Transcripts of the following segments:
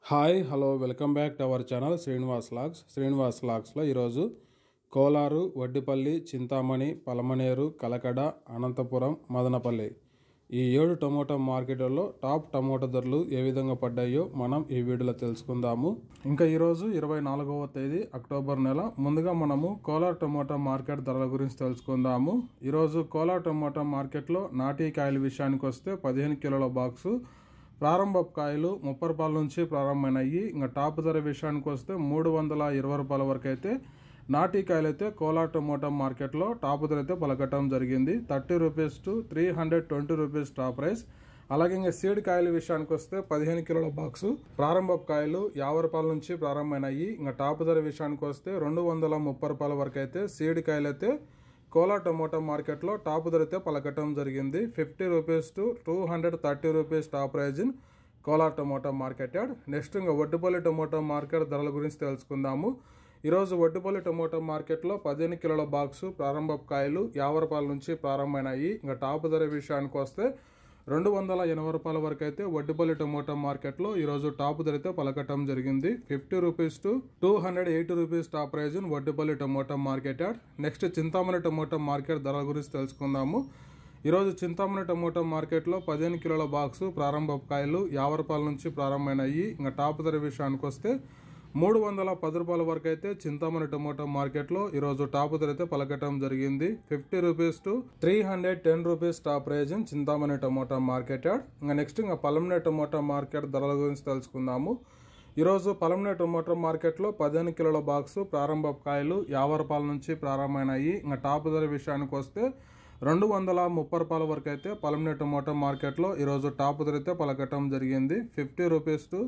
hi hello welcome back to our channel Srinivas logs Srinivas లాగ్స్లో ఈరోజు కోలారు వడ్డిపల్లి చింతామణి పలమనేరు కలకడ అనంతపురం మదనపల్లి ఈ ఏడు టమోటా మార్కెట్లలో టాప్ టమోటా ధరలు ఏ విధంగా పడ్డాయో మనం ఈ వీడియోలో తెలుసుకుందాము ఇంకా ఈరోజు ఇరవై నాలుగవ తేదీ అక్టోబర్ నెల ముందుగా మనము కోలార్ టమోటా మార్కెట్ ధరల గురించి తెలుసుకుందాము ఈరోజు కోలార్ టమోటా మార్కెట్లో నాటీ కాయల విషయానికి వస్తే పదిహేను కిలోల బాక్సు ప్రారంభ కాయలు ముప్పై రూపాయల నుంచి ప్రారంభమైనాయి ఇంకా టాప్ ధర విషయానికి వస్తే మూడు వందల ఇరవై రూపాయల వరకు అయితే నాటీ కాయలు అయితే కోలార్ టమోటా మార్కెట్లో టాప్ ధర అయితే పలకటం జరిగింది thirty rupees to three hundred twenty rupees top price అలాగే ఇంకా సీడ్ కాయల విషయానికి వస్తే పదిహేను కిలోల బాక్సు ప్రారంభ కాయలు యాభై రూపాయల నుంచి ప్రారంభమైనాయి ఇంకా టాప్ ధర విషయానికి వస్తే రెండు వందల ముప్పై రూపాయల వరకు అయితే సీడ్ కాయలు అయితే కోలా టమోటా మార్కెట్లో టాప్ ధర అయితే పలకటం జరిగింది fifty rupees to two hundred thirty rupees top price in Kolar tomato market yard next ఇంకా వడ్డుపల్లి టమోటా మార్కెట్ ధరల గురించి తెలుసుకుందాము ఈరోజు వడ్డుపల్లి టమోటా మార్కెట్లో పదిహేను కిలోల బాక్సు ప్రారంభ కాయలు యాభై రూపాయల నుంచి ప్రారంభమైనాయి ఇంకా టాప్ ధర విషయానికి వస్తే రెండు వందల ఎనభై రూపాయల వరకు అయితే వడ్డిపల్లి టమోటా మార్కెట్లో ఈరోజు టాప్ ధర అయితే పలకటం జరిగింది fifty rupees to two hundred eighty rupees top price in Vaddipalli tomato market yard next Chintamani tomato market ధరల గురించి తెలుసుకుందాము ఈరోజు చింతామణి టమోటా మార్కెట్లో పదిహేను కిలోల బాక్సు ప్రారంభ కాయలు యాభై రూపాయల నుంచి ప్రారంభమైనాయి ఇంకా టాప్ ధర విషయానికి వస్తే మూడు వందల పది రూపాయల వరకు అయితే చింతామణి టమోటా మార్కెట్లో ఈరోజు టాప్ ధర అయితే పలకటం జరిగింది fifty rupees to three hundred ten rupees top price in Chintamani tomato market yard ఇంకా నెక్స్ట్ ఇంకా పలంనే టమోటా మార్కెట్ ధరల గురించి తెలుసుకుందాము ఈరోజు పలంనే టొమాటో మార్కెట్లో పదిహేను కిలోల బాక్సు ప్రారంభ కాయలు యాభై రూపాయల నుంచి ప్రారంభమైనాయి ఇంకా టాప్ ధర విషయానికి వస్తే రెండు వందల ముప్పై రూపాయల వరకు అయితే పలంనే టొమాటో మార్కెట్లో ఈరోజు టాప్ ధర అయితే పలకటం జరిగింది fifty rupees to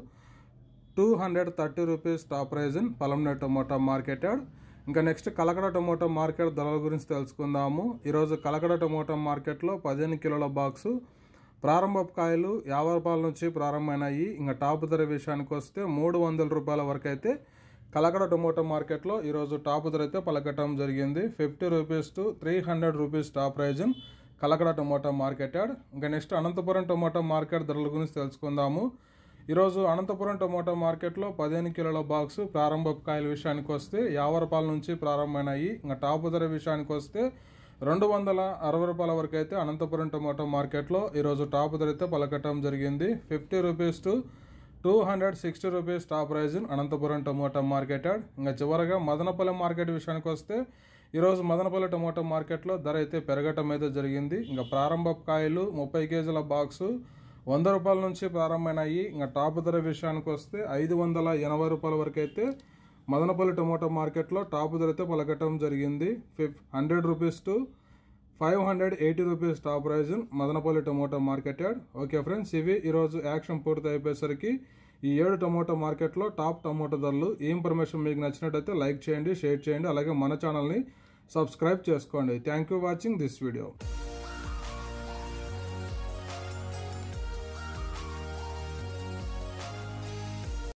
two hundred thirty rupees top price in Palamaner tomato market yard ఇంకా నెక్స్ట్ కలకడ టొమాటో మార్కెట్ ధరల గురించి తెలుసుకుందాము ఈరోజు కలకడ టొమాటో మార్కెట్లో పదిహేను కిలోల బాక్సు ప్రారంభ కాయలు యాభై రూపాయల నుంచి ప్రారంభమైనాయి ఇంకా టాప్ ధర విషయానికి వస్తే మూడు వందల రూపాయల వరకు అయితే కలకడ టొమాటో మార్కెట్లో ఈరోజు టాప్ ధర అయితే పలకటం జరిగింది fifty rupees to three hundred rupees top price in Kalakada tomato market yard ఇంకా నెక్స్ట్ అనంతపురం టొమాటో మార్కెట్ ధరల గురించి తెలుసుకుందాము ఈరోజు అనంతపురం టొమాటో మార్కెట్లో పదిహేను కిలోల బాక్సు ప్రారంభ కాయల విషయానికి వస్తే యాభై రూపాయల నుంచి ప్రారంభమైనాయి ఇంకా టాప్ ధర విషయానికి వస్తే రెండు వందల అరవై రూపాయల వరకు అయితే అనంతపురం టొమాటో మార్కెట్లో ఈరోజు టాప్ ధర అయితే పలకటం జరిగింది fifty rupees to two hundred sixty rupees top price in Anantapuram tomato market yard ఇంకా చివరగా మదనపల్లి మార్కెట్ విషయానికి వస్తే ఈరోజు మదనపల్లి టొమాటో మార్కెట్లో ధర అయితే పెరగటం అయితే జరిగింది ఇంకా ప్రారంభ కాయలు ముప్పై కేజీల బాక్సు వంద రూపాయల నుంచి ప్రారంభమైనాయి ఇంకా టాప్ ధర విషయానికి వస్తే ఐదు వందల ఎనభై రూపాయల వరకు అయితే మదనపల్లి టొమాటో మార్కెట్లో టాప్ ధర అయితే పలకటం జరిగింది five hundred rupees to five hundred eighty rupees top price Madanapalle tomato market yard okay friends ఇవి ఈరోజు యాక్షన్ పూర్తి అయిపోయేసరికి ఈ ఏడు టొమాటో మార్కెట్లో టాప్ టొమాటో ధరలు ఈ ఇన్ఫర్మేషన్ మీకు నచ్చినట్టయితే లైక్ చేయండి షేర్ చేయండి అలాగే మన ఛానల్ని సబ్స్క్రైబ్ చేసుకోండి thank you watching this video